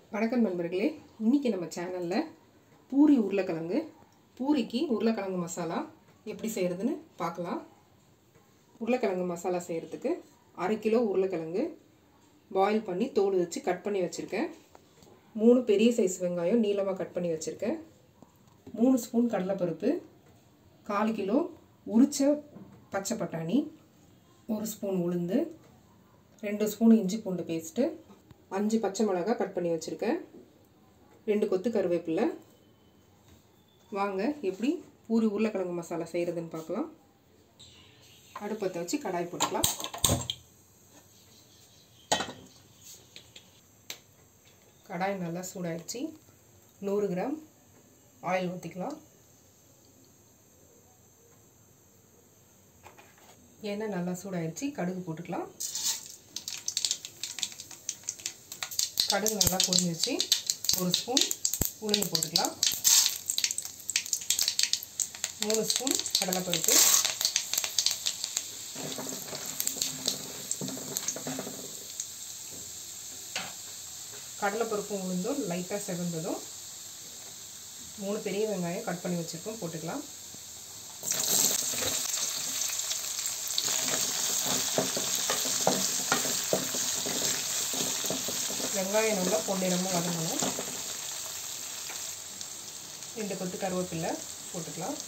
வணக்கம் நண்பர்களே இன்றைக்கி நம்ம சேனலில் பூரி உருளைக்கிழங்கு பூரிக்கு உருளைக்கிழங்கு மசாலா எப்படி செய்கிறதுன்னு பார்க்கலாம் உருளைக்கிழங்கு மசாலா செய்கிறதுக்கு அரை கிலோ உருளைக்கிழங்கு பாயில் பண்ணி தோல் வச்சு கட் பண்ணி வச்சுருக்கேன் மூணு பெரிய சைஸ் வெங்காயம் நீளமாக கட் பண்ணி வச்சுருக்கேன் மூணு ஸ்பூன் கடலைப்பருப்பு கால் கிலோ உரிச்ச பச்சை பட்டாணி ஒரு ஸ்பூன் உளுந்து ரெண்டு ஸ்பூன் இஞ்சி பூண்டு பேஸ்ட்டு அஞ்சு பச்சை மிளகா கட் பண்ணி வச்சுருக்கேன் ரெண்டு கொத்து கருவேப்பிலை வாங்க எப்படி பூரி உருளைக்கிழங்கு மசாலா செய்கிறதுன்னு பார்க்கலாம் அடுப்பத்தை வச்சு கடாய் போட்டுக்கலாம் கடாய் நல்லா சூடாயிடுச்சு நூறு கிராம் ஆயில் ஊற்றிக்கலாம் எண்ணெய் நல்லா சூடாயிடுச்சு கடுகு போட்டுக்கலாம் கடுகு நல்லா பொரிஞ்சிருச்சு ஒரு ஸ்பூன் உளுந்து போட்டுக்கலாம் மூணு ஸ்பூன் கடலைப்பருப்பு கடலைப்பருப்பும் உளுந்தும் லைட்டாக செவந்ததும் மூணு பெரிய வெங்காயம் கட் பண்ணி வச்சுருக்கோம் போட்டுக்கலாம் வெங்காயம் நல்லா பொன்னிறமாக வதங்கணும் ரெண்டு கொத்து கருவேப்பிலை போட்டுக்கலாம்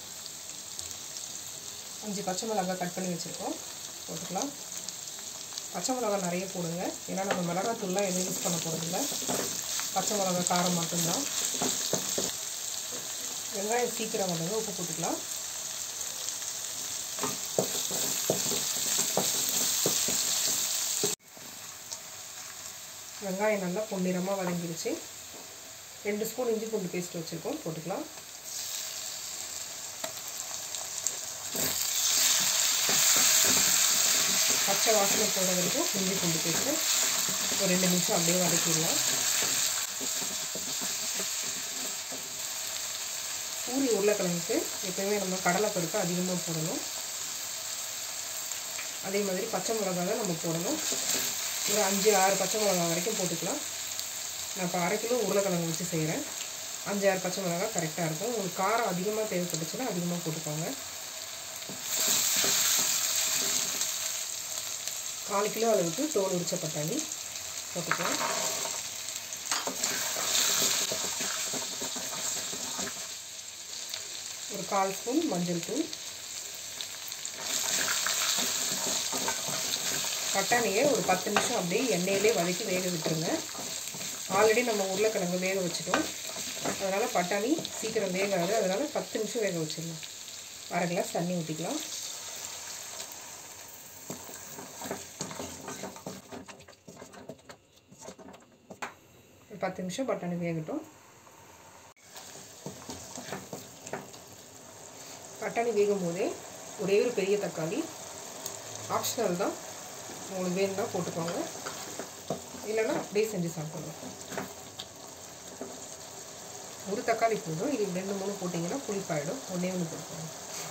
அஞ்சு பச்சை மிளகாய் கட் பண்ணி வச்சுருக்கோம் போட்டுக்கலாம் பச்சை மிளகாய் நிறைய போடுங்க ஏன்னா நம்ம மிளகாத்தூள்லாம் எதுவும் யூஸ் பண்ண போகிறதில்ல பச்சை மிளகாய் காரம் மட்டும்தான் வெங்காயம் சீக்கிரம் வதங்க உப்பு போட்டுக்கலாம் வெங்காயம் நல்லா பொன்னிறமாக வதங்கிடுச்சு ரெண்டு ஸ்பூன் இஞ்சி பூண்டு பேஸ்ட் வச்சுருக்கோம் போட்டுக்கலாம் பச்சை வாசனை போட வரைக்கும் இஞ்சி பூண்டு பேஸ்ட்டு ஒரு ரெண்டு நிமிஷம் அப்படியே வதக்கிடலாம் பூரி உருளைக்கிழங்குக்கு எப்போயுமே நம்ம கடலைப்பருப்பு அதிகமாக போடணும் அதே மாதிரி பச்சை மிளகா தான் நம்ம போடணும் ஒரு அஞ்சு ஆறு பச்சை மிளகா வரைக்கும் போட்டுக்கலாம் நான் இப்போ அரை கிலோ உருளைக்கிழங்கு வச்சு செய்கிறேன் அஞ்சு ஆறு பச்சை மிளகா கரெக்டாக இருக்கும் உங்களுக்கு காரம் அதிகமாக தேவைப்பட்டுச்சுன்னா அதிகமாக போட்டுக்கோங்க கால் கிலோ அளவுக்கு தோல் உரிச்ச பட்டாணி போட்டுக்கலாம் ஒரு கால் ஸ்பூன் மஞ்சள் தூள் பட்டாணியை ஒரு பத்து நிமிஷம் அப்படியே எண்ணெயிலே வதக்கி வேக விட்டுருங்க ஆல்ரெடி நம்ம உருளைக்கிழங்கு வேக வச்சுட்டோம் அதனால் பட்டாணி சீக்கிரம் வேகாது அதனால் பத்து நிமிஷம் வேக வச்சிடலாம் அரை கிளாஸ் தண்ணி ஊற்றிக்கலாம் ஒரு பத்து நிமிஷம் பட்டாணி வேகட்டும் பட்டாணி வேகும் போதே ஒரே ஒரு பெரிய தக்காளி ஆப்ஷனல் தான் உங்களுக்கு வேணும்னா போட்டுக்கோங்க இல்லைன்னா அப்படியே செஞ்சு சாப்பிடலாம் ஒரு தக்காளி போதும் இது ரெண்டு மூணு போட்டிங்கன்னா புளிப்பாயிடும் ஒன்றே ஒன்று போட்டுக்கோங்க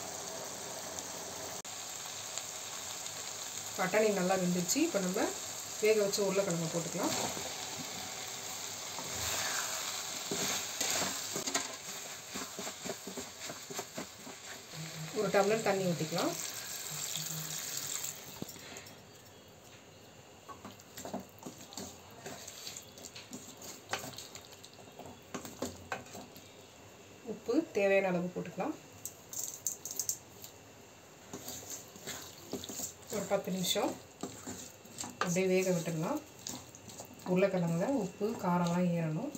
பட்டாணி நல்லா வெந்துச்சு இப்போ நம்ம வேக வச்ச உருளைக்கிழங்கு போட்டுக்கலாம் ஒரு டம்ளர் தண்ணி ஊற்றிக்கலாம் உப்பு தேவையான அளவு போட்டுக்கலாம் ஒரு பத்து நிமிஷம் அப்படியே வேக விட்டுடலாம் உருளைக்கிழங்குல உப்பு காரம்லாம் ஏறணும்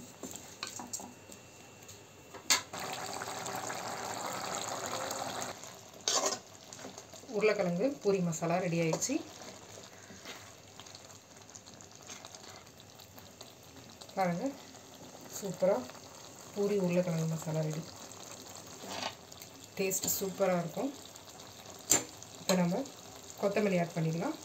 உருளைக்கிழங்கு பூரி மசாலா ரெடி ஆயிடுச்சு பாருங்கள் சூப்பராக பூரி உருளைக்கிழங்கு மசாலா ரெடி டேஸ்ட் சூப்பராக இருக்கும் இப்போ நம்ம கொத்தமல்லி ஆட் பண்ணிடலாம்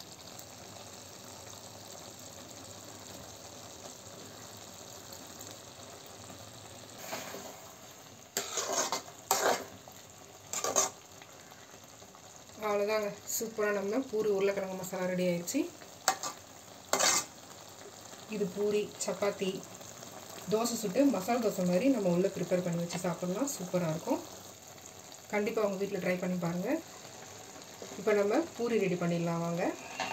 அவ்வளோதாங்க சூப்பராக நம்ம பூரி உருளைக்கிழங்கு மசாலா ரெடி ஆயிடுச்சு இது பூரி சப்பாத்தி தோசை சுட்டு மசாலா தோசை மாதிரி நம்ம உள்ளே ப்ரிப்பேர் பண்ணி வச்சு சாப்பிட்லாம் சூப்பராக இருக்கும் கண்டிப்பாக உங்கள் வீட்டில் ட்ரை பண்ணி பாருங்கள் இப்போ நம்ம பூரி ரெடி பண்ணிடலாம் வாங்க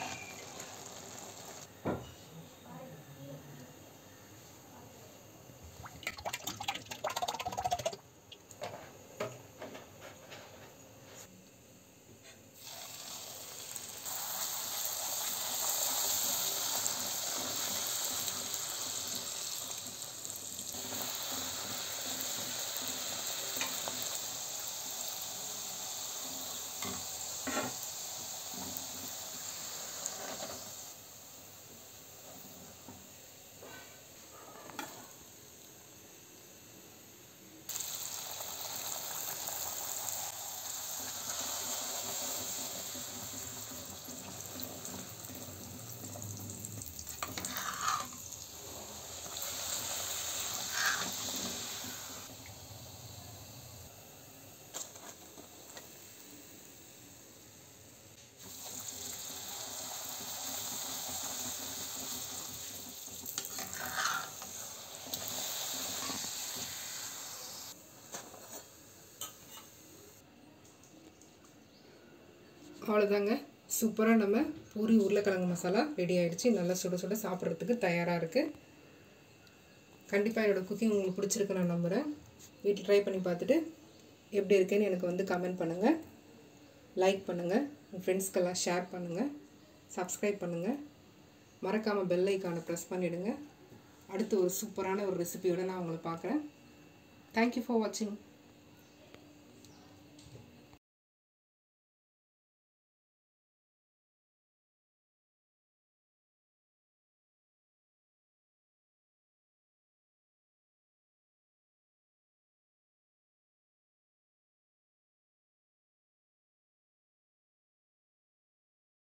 அவ்வளோதாங்க சூப்பராக நம்ம பூரி உருளைக்கிழங்கு மசாலா ரெடி ஆகிடுச்சு நல்லா சுட சுட சாப்பிட்றதுக்கு தயாராக இருக்குது கண்டிப்பாக என்னோடய குக்கிங் உங்களுக்கு பிடிச்சிருக்கு நான் நம்புகிறேன் வீட்டில் ட்ரை பண்ணி பார்த்துட்டு எப்படி இருக்குன்னு எனக்கு வந்து கமெண்ட் பண்ணுங்கள் லைக் பண்ணுங்கள் உங்கள் ஃப்ரெண்ட்ஸ்க்கெல்லாம் ஷேர் பண்ணுங்கள் சப்ஸ்கிரைப் பண்ணுங்கள் மறக்காமல் பெல் ஐக்கானை ப்ரெஸ் பண்ணிவிடுங்க அடுத்து ஒரு சூப்பரான ஒரு ரெசிபியோடு நான் உங்களை பார்க்குறேன் தேங்க்யூ ஃபார் வாட்சிங்